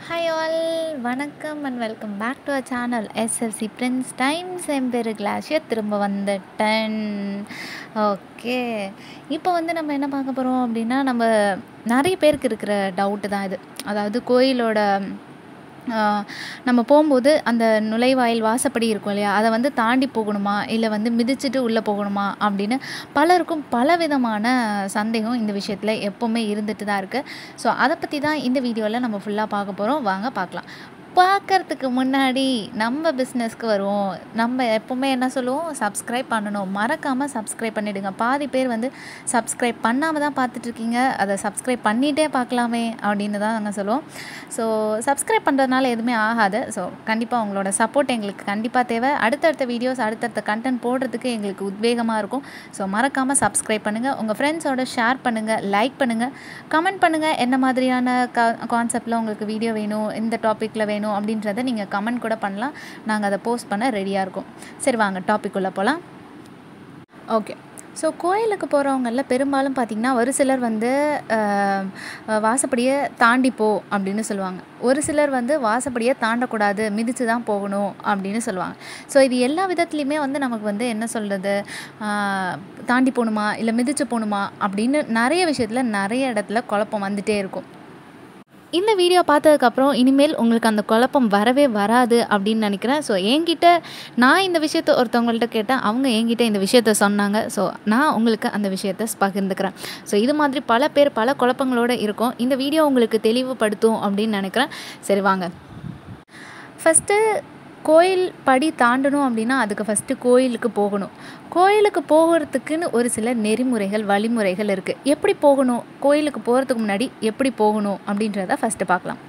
hi all வணக்கம் and welcome back to uh channel SLC Prince Times என் பேர் கிளாஷியா திரும்ப வந்துட்டேன் ஓகே இப்போ வந்து நம்ம என்ன பார்க்க போகிறோம் அப்படின்னா நம்ம நிறைய பேருக்கு இருக்கிற டவுட்டு தான் இது அதாவது கோயிலோட ஆஹ், நம்ம போகும்போது அந்த நுழைவாயில் வாசப்படி இருக்கும் இல்லையா அதை வந்து தாண்டி போகணுமா இல்லை வந்து மிதிச்சிட்டு உள்ளே போகணுமா அப்படின்னு பலருக்கும் பலவிதமான சந்தேகம் இந்த விஷயத்தில் எப்போவுமே இருந்துட்டு தான் இருக்குது ஸோ அதை பற்றி தான் இந்த வீடியோவில் நம்ம ஃபுல்லாக பார்க்க போகிறோம் வாங்க பார்க்கலாம் பார்க்கறதுக்கு முன்னாடி நம்ம பிஸ்னஸ்க்கு வருவோம் நம்ம எப்போவுமே என்ன சொல்லுவோம் சப்ஸ்கிரைப் பண்ணணும் மறக்காமல் சப்ஸ்கிரைப் பண்ணிவிடுங்க பாதி பேர் வந்து சப்ஸ்கிரைப் பண்ணாமல் தான் பார்த்துட்ருக்கீங்க அதை சப்ஸ்கிரைப் பண்ணிகிட்டே பார்க்கலாமே அப்படின்னு தான் நாங்கள் சொல்லுவோம் ஸோ சப்ஸ்கிரைப் பண்ணுறதுனால எதுவுமே ஆகாது ஸோ கண்டிப்பாக உங்களோட சப்போர்ட் எங்களுக்கு கண்டிப்பாக தேவை அடுத்தடுத்த வீடியோஸ் அடுத்தடுத்த கண்டென்ட் போடுறதுக்கு எங்களுக்கு உத்வேகமாக இருக்கும் ஸோ மறக்காமல் சப்ஸ்கிரைப் பண்ணுங்கள் உங்கள் ஃப்ரெண்ட்ஸோட ஷேர் பண்ணுங்கள் லைக் பண்ணுங்கள் கமெண்ட் பண்ணுங்கள் என்ன மாதிரியான க கான்செப்டில் உங்களுக்கு வீடியோ வேணும் இந்த டாப்பிக்கில் வேணும் அப்படின்றத நீங்கள் கமெண்ட் கூட பண்ணலாம் நாங்கள் அதை போஸ்ட் பண்ண ரெடியாக இருக்கோம் சரி வாங்க டாபிக் உள்ள போகலாம் ஓகே ஸோ கோயிலுக்கு போகிறவங்களில் பெரும்பாலும் பார்த்திங்கன்னா ஒரு சிலர் வந்து ஆஹ், வாசப்படியை தாண்டி போ அப்படின்னு சொல்லுவாங்க ஒரு சிலர் வந்து வாசப்படியை தாண்டக்கூடாது மிதித்து தான் போகணும் அப்படின்னு சொல்லுவாங்க ஸோ இது எல்லா விதத்துலேயுமே வந்து நமக்கு வந்து என்ன சொல்கிறது தாண்டி போகணுமா இல்லை மிதித்து போகணுமா அப்படின்னு நிறைய விஷயத்தில் நிறைய இடத்துல குழப்பம் வந்துகிட்டே இருக்கும் இந்த வீடியோ பார்த்ததுக்கப்புறம் இனிமேல் உங்களுக்கு அந்த குழப்பம் வரவே வராது அப்படின்னு நினைக்கிறேன் ஸோ என்கிட்ட நான் இந்த விஷயத்த ஒருத்தவங்கள்ட்ட கேட்டேன் அவங்க என்கிட்ட இந்த விஷயத்த சொன்னாங்க ஸோ நான் உங்களுக்கு அந்த விஷயத்த பகிர்ந்துக்கிறேன் ஸோ இது மாதிரி பல பேர் பல குழப்பங்களோடு இருக்கும் இந்த வீடியோ உங்களுக்கு தெளிவுபடுத்தும் அப்படின்னு நினைக்கிறேன் சரி வாங்க ஃபஸ்ட்டு கோயில் படி தாண்டணும் அப்படின்னா அதுக்கு ஃபஸ்ட்டு கோயிலுக்கு போகணும் கோயிலுக்கு போகிறதுக்குன்னு ஒரு சில நெறிமுறைகள் வழிமுறைகள் இருக்குது எப்படி போகணும் கோயிலுக்கு போகிறதுக்கு முன்னாடி எப்படி போகணும் அப்படின்றத ஃபஸ்ட்டு பார்க்கலாம்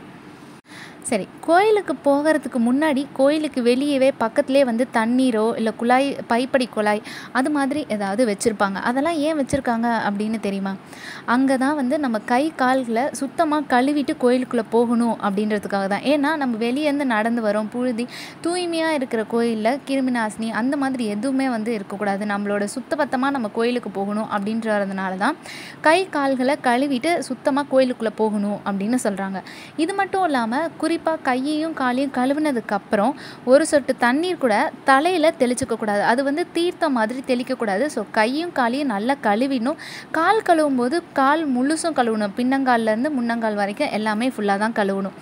சரி கோயிலுக்கு போகிறதுக்கு முன்னாடி கோயிலுக்கு வெளியவே பக்கத்துலேயே வந்து தண்ணீரோ இல்லை குழாய் பைப்படி குழாய் அது மாதிரி ஏதாவது வச்சுருப்பாங்க அதெல்லாம் ஏன் வச்சுருக்காங்க அப்படின்னு தெரியுமா அங்கே தான் வந்து நம்ம கை கால்களை சுத்தமாக கழுவிட்டு கோயிலுக்குள்ளே போகணும் அப்படின்றதுக்காக தான் ஏன்னா நம்ம வெளியேருந்து நடந்து வரோம் புழுதி தூய்மையாக இருக்கிற கோயிலில் கிருமி நாசினி அந்த மாதிரி எதுவுமே வந்து இருக்கக்கூடாது நம்மளோட சுத்தபத்தமாக நம்ம கோயிலுக்கு போகணும் அப்படின்றதுனால தான் கை கால்களை கழுவிட்டு சுத்தமாக கோயிலுக்குள்ளே போகணும் அப்படின்னு சொல்கிறாங்க இது மட்டும் இல்லாமல் குறிப்பாக கையையும் காலையும் கழுவினதுக்கப்புறம் ஒரு சொட்டு தண்ணீர் கூட தலையில் தெளிச்சுக்க கூடாது அது வந்து தீர்த்தம் மாதிரி தெளிக்கக்கூடாது ஸோ கையும் காலையும் நல்லா கழுவிடணும் கால் கழுவும் போது கால் முழுசும் கழுவணும் பின்னங்கால்லேருந்து முன்னங்கால் வரைக்கும் எல்லாமே ஃபுல்லாக தான் கழுவணும்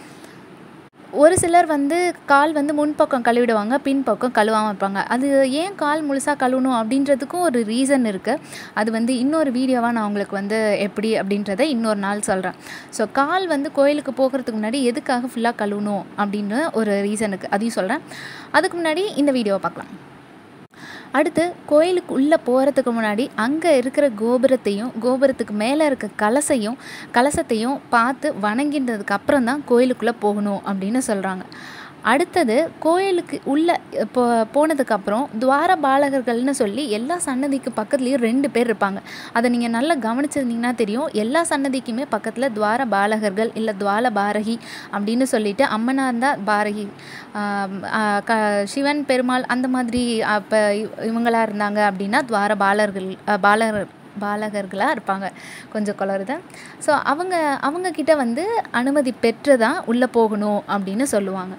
ஒரு சிலர் வந்து கால் வந்து முன்பக்கம் கழுவிடுவாங்க பின்பக்கம் கழுவாமல் இருப்பாங்க அது ஏன் கால் முழுசாக கழுவணும் அப்படின்றதுக்கும் ஒரு ரீசன் இருக்குது அது வந்து இன்னொரு வீடியோவாக நான் உங்களுக்கு வந்து எப்படி அப்படின்றத இன்னொரு நாள் சொல்கிறேன் ஸோ கால் வந்து கோயிலுக்கு போகிறதுக்கு முன்னாடி எதுக்காக ஃபுல்லாக கழுவணும் அப்படின்னு ஒரு ரீசன் இருக்குது அதையும் சொல்கிறேன் அதுக்கு முன்னாடி இந்த வீடியோவை பார்க்கலாம் அடுத்து கோயிலுக்கு உள்ளே போகிறதுக்கு முன்னாடி அங்கே இருக்கிற கோபுரத்தையும் கோபுரத்துக்கு மேலே இருக்க கலசையும் கலசத்தையும் பார்த்து வணங்கின்றதுக்கு அப்புறம் தான் கோயிலுக்குள்ளே போகணும் அப்படின்னு சொல்கிறாங்க அடுத்தது கோயிலுக்கு உள்ளே இப்போ போனதுக்கப்புறம் துவார பாலகர்கள்னு சொல்லி எல்லா சன்னதிக்கு பக்கத்துலேயும் ரெண்டு பேர் இருப்பாங்க அதை நீங்கள் நல்லா கவனிச்சிருந்தீங்கன்னா தெரியும் எல்லா சன்னதிக்குமே பக்கத்தில் துவார பாலகர்கள் இல்லை துவால பாரகி அப்படின்னு சொல்லிட்டு அம்மனாக இருந்தால் பாரகி ஆம், ஆ, க சிவன் பெருமாள் அந்த மாதிரி அப்போ இவங்களாக இருந்தாங்க அப்படின்னா துவார பாலர்கள் ஆ, பாலகர் பாலகர்களாக இருப்பாங்க கொஞ்சம் குளருது ஸோ அவங்க அவங்கக்கிட்ட வந்து அனுமதி பெற்று தான் உள்ளே போகணும் அப்படின்னு சொல்லுவாங்க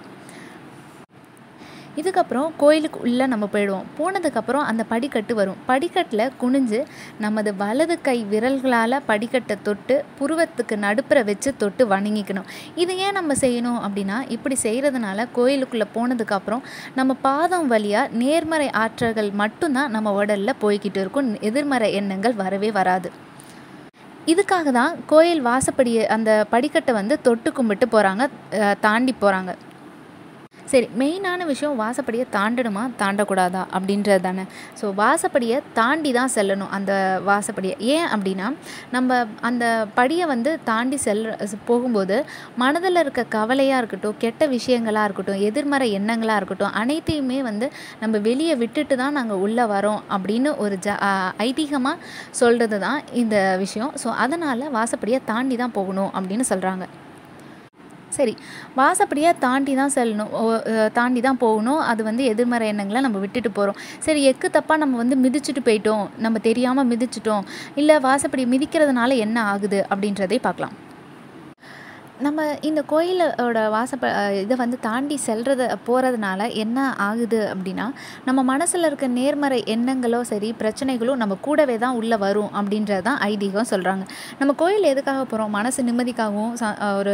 இதுக்கப்புறம் கோயிலுக்கு உள்ளே நம்ம போயிடுவோம் போனதுக்கப்புறம் அந்த படிக்கட்டு வரும் படிக்கட்டில் குனிஞ்சு நமது வலது கை விரல்களால் படிக்கட்டை தொட்டு புருவத்துக்கு நடுப்புற வச்சு தொட்டு வணங்கிக்கணும் இது ஏன் நம்ம செய்யணும் அப்படின்னா இப்படி செய்கிறதுனால கோயிலுக்குள்ளே போனதுக்கப்புறம் நம்ம பாதம் வழியாக நேர்மறை ஆற்றல்கள் மட்டும்தான் நம்ம உடலில் போய்கிட்டு இருக்கும் எதிர்மறை எண்ணங்கள் வரவே வராது இதுக்காக தான் கோயில் வாசப்படியை அந்த படிக்கட்டை வந்து தொட்டு கும்பிட்டு போகிறாங்க தாண்டி போகிறாங்க சரி மெயினான விஷயம் வாசப்படியை தாண்டணுமா தாண்டக்கூடாதா அப்படின்றது தானே ஸோ வாசப்படியை தாண்டி தான் செல்லணும் அந்த வாசப்படியை ஏன் அப்படின்னா நம்ம அந்த படியை வந்து தாண்டி செல்ற போகும்போது மனதில் இருக்க கவலையாக இருக்கட்டும் கெட்ட விஷயங்களாக இருக்கட்டும் எதிர்மறை எண்ணங்களாக இருக்கட்டும் அனைத்தையுமே வந்து நம்ம வெளியே விட்டுட்டு தான் நாங்கள் உள்ளே வரோம் அப்படின்னு ஒரு ஜ ஐதீகமாக சொல்கிறது தான் இந்த விஷயம் ஸோ அதனால் வாசப்படியை தாண்டி தான் போகணும் அப்படின்னு சொல்கிறாங்க சரி வாசப்படியாக தாண்டி தான் செல்லணும் ஓ, அஹ், தாண்டி தான் போகணும் அது வந்து எதிர்மறை எண்ணங்களை நம்ம விட்டுட்டு போகிறோம் சரி எக்கு தப்பாக நம்ம வந்து மிதிச்சுட்டு போயிட்டோம் நம்ம தெரியாமல் மிதிச்சிட்டோம் இல்லை வாசப்படி மிதிக்கிறதுனால என்ன ஆகுது அப்படின்றதை பார்க்கலாம் நம்ம இந்த கோயிலோட வாசப்ப இதை வந்து தாண்டி செல்றத போகிறதுனால என்ன ஆகுது அப்படின்னா நம்ம மனசில் இருக்க நேர்மறை எண்ணங்களோ சரி பிரச்சனைகளோ நம்ம கூடவே தான் உள்ளே வரும் அப்படின்றது தான் ஐதீகம் சொல்கிறாங்க நம்ம கோயில் எதுக்காக போகிறோம் மனசு நிம்மதிக்காகவும் ச ஒரு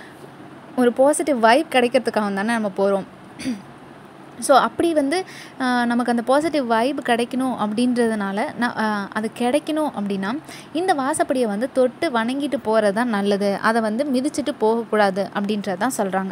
ஒரு பாசிட்டிவ் வைப் கிடைக்கிறதுக்காகவும் தானே நம்ம போகிறோம் ஸோ அப்படி வந்து நமக்கு அந்த பாசிட்டிவ் வைப் கிடைக்கணும் அப்படின்றதுனால நான் அது கிடைக்கணும் அப்படின்னா இந்த வாசப்படியை வந்து தொட்டு வணங்கிட்டு போகிறது தான் நல்லது அதை வந்து மிதிச்சுட்டு போகக்கூடாது அப்படின்றது தான் சொல்கிறாங்க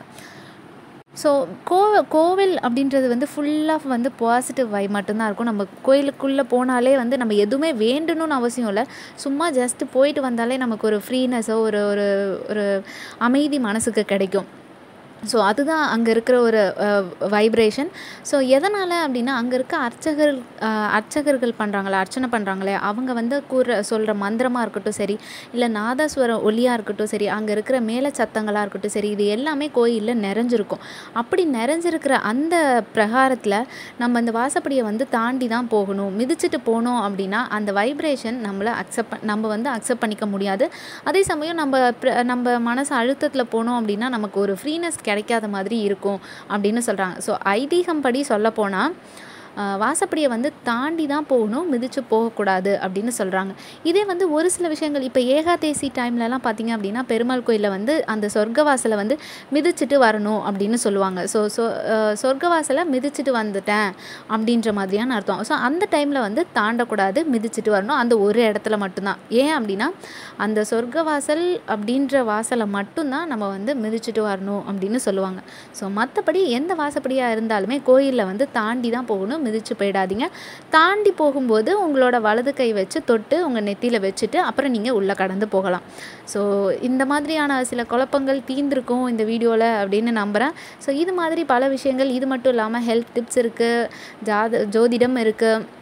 ஸோ கோ கோவில் அப்படின்றது வந்து ஃபுல்லாக வந்து பாசிட்டிவ் வை மட்டும்தான் இருக்கும் நம்ம கோயிலுக்குள்ளே போனாலே வந்து நம்ம எதுவுமே வேண்டணும்னு அவசியம் இல்லை சும்மா ஜஸ்ட்டு போயிட்டு வந்தாலே நமக்கு ஒரு ஃப்ரீனஸோ ஒரு ஒரு ஒரு அமைதி மனசுக்கு கிடைக்கும் ஸோ அதுதான் அங்கே இருக்கிற ஒரு வைப்ரேஷன் ஸோ எதனால் அப்படின்னா அங்கே இருக்க அர்ச்சகர் அர்ச்சகர்கள் பண்ணுறாங்களே அர்ச்சனை பண்ணுறாங்களே அவங்க வந்து கூற சொல்கிற மந்திரமாக இருக்கட்டும் சரி இல்லை நாதஸ்வரம் ஒலியாக இருக்கட்டும் சரி அங்கே இருக்கிற மேல சத்தங்களாக இருக்கட்டும் சரி இது எல்லாமே கோயிலில் நிறைஞ்சிருக்கும் அப்படி நிறைஞ்சிருக்கிற அந்த பிரகாரத்தில் நம்ம இந்த வாசப்படியை வந்து தாண்டி தான் போகணும் மிதிச்சுட்டு போனோம் அப்படின்னா அந்த வைப்ரேஷன் நம்மளை அக்செப்ட் நம்ம வந்து அக்செப்ட் பண்ணிக்க முடியாது அதே சமயம் நம்ம நம்ம மனசு அழுத்தத்தில் போனோம் அப்படின்னா நமக்கு ஒரு ஃப்ரீனஸ் கிடைக்காத மாதிரி இருக்கும் அப்படின்னு சொல்கிறாங்க ஸோ ஐதீகம் படி சொல்லப்போனால் வாசப்படியை வந்து தாண்டி தான் போகணும் மிதித்து போகக்கூடாது அப்படின்னு சொல்கிறாங்க இதே வந்து ஒரு சில விஷயங்கள் இப்போ ஏகாதேசி டைம்லலாம் பார்த்திங்க அப்படின்னா பெருமாள் கோயிலில் வந்து அந்த சொர்க்கவாசலை வந்து மிதிச்சுட்டு வரணும் அப்படின்னு சொல்லுவாங்க ஸோ ஸோ சொர்க்கவாசலை மிதிச்சுட்டு வந்துட்டேன் அப்படின்ற மாதிரியான அர்த்தம் ஸோ அந்த டைமில் வந்து தாண்டக்கூடாது மிதிச்சுட்டு வரணும் அந்த ஒரு இடத்துல மட்டும்தான் ஏன் அப்படின்னா அந்த சொர்க்கவாசல் அப்படின்ற வாசலை மட்டும்தான் நம்ம வந்து மிதிச்சுட்டு வரணும் அப்படின்னு சொல்லுவாங்க ஸோ மற்றபடி எந்த வாசப்படியாக இருந்தாலுமே கோயிலில் வந்து தாண்டி தான் போகணும் மிதித்து போயிடாதீங்க தாண்டி போகும்போது உங்களோட வலது கை வச்சு தொட்டு உங்கள் நெத்தியில் வச்சுட்டு அப்புறம் நீங்கள் உள்ளே கடந்து போகலாம் ஸோ இந்த மாதிரியான சில குழப்பங்கள் தீர்ந்திருக்கும் இந்த வீடியோவில் அப்படின்னு நம்புகிறேன் ஸோ இது மாதிரி பல விஷயங்கள் இது மட்டும் இல்லாமல் ஹெல்த் டிப்ஸ் இருக்குது ஜாத ஜோதிடம் இருக்குது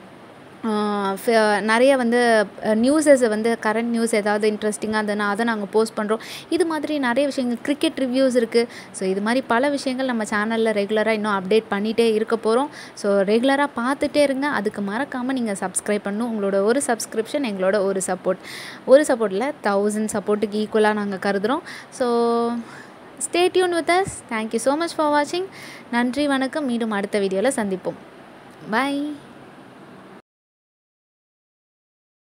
நிறைய வந்து நியூஸஸை வந்து கரண்ட் நியூஸ் ஏதாவது இன்ட்ரெஸ்டிங்காக இருந்ததுன்னா அதை நாங்கள் போஸ்ட் பண்ணுறோம் இது மாதிரி நிறைய விஷயங்கள் கிரிக்கெட் ரிவ்யூஸ் இருக்குது ஸோ இது மாதிரி பல விஷயங்கள் நம்ம சேனலில் ரெகுலராக இன்னும் அப்டேட் பண்ணிகிட்டே இருக்க போகிறோம் ஸோ ரெகுலராக பார்த்துட்டே இருங்க அதுக்கு மறக்காமல் நீங்கள் சப்ஸ்கிரைப் பண்ணணும் உங்களோட ஒரு சப்ஸ்கிரிப்ஷன் எங்களோட ஒரு சப்போர்ட் ஒரு சப்போர்ட்டில் தௌசண்ட் சப்போர்ட்டுக்கு ஈக்குவலாக நாங்கள் கருதுகிறோம் so stay tuned with us thank you so much for வாட்சிங் நன்றி வணக்கம் மீண்டும் அடுத்த வீடியோவில் சந்திப்போம் பாய்